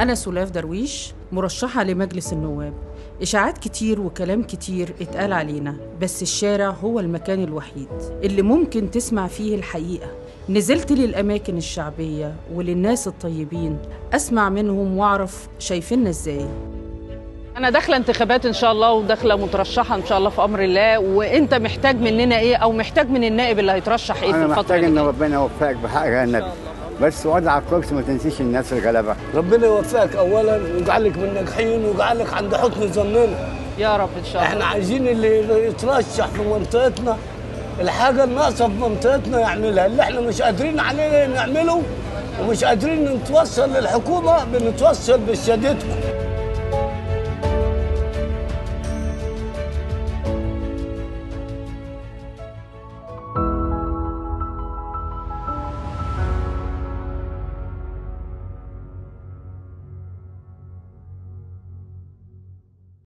أنا سلاف درويش مرشحة لمجلس النواب إشاعات كتير وكلام كتير اتقال علينا بس الشارع هو المكان الوحيد اللي ممكن تسمع فيه الحقيقة نزلت للأماكن الشعبية وللناس الطيبين أسمع منهم وأعرف شايفيننا إزاي انا داخله انتخابات ان شاء الله وداخله مترشحه ان شاء الله في امر الله وانت محتاج مننا ايه او محتاج من النائب اللي هيترشح ايه في انا الفتره محتاج ان اللي جاية؟ ربنا يوفقك بحق النبي بس وضع على الكرسي ما تنسيش الناس الغلابه ربنا يوفقك اولا ويجعلك من الناجحين ويجعلك عند حسن ظننا يا رب ان شاء الله احنا عايزين اللي يترشح في منطقتنا الحاجه الناقصه في منطقتنا يعملها اللي احنا مش قادرين عليه نعمله ومش قادرين نتوصل للحكومه بنتوصل بسيادتكم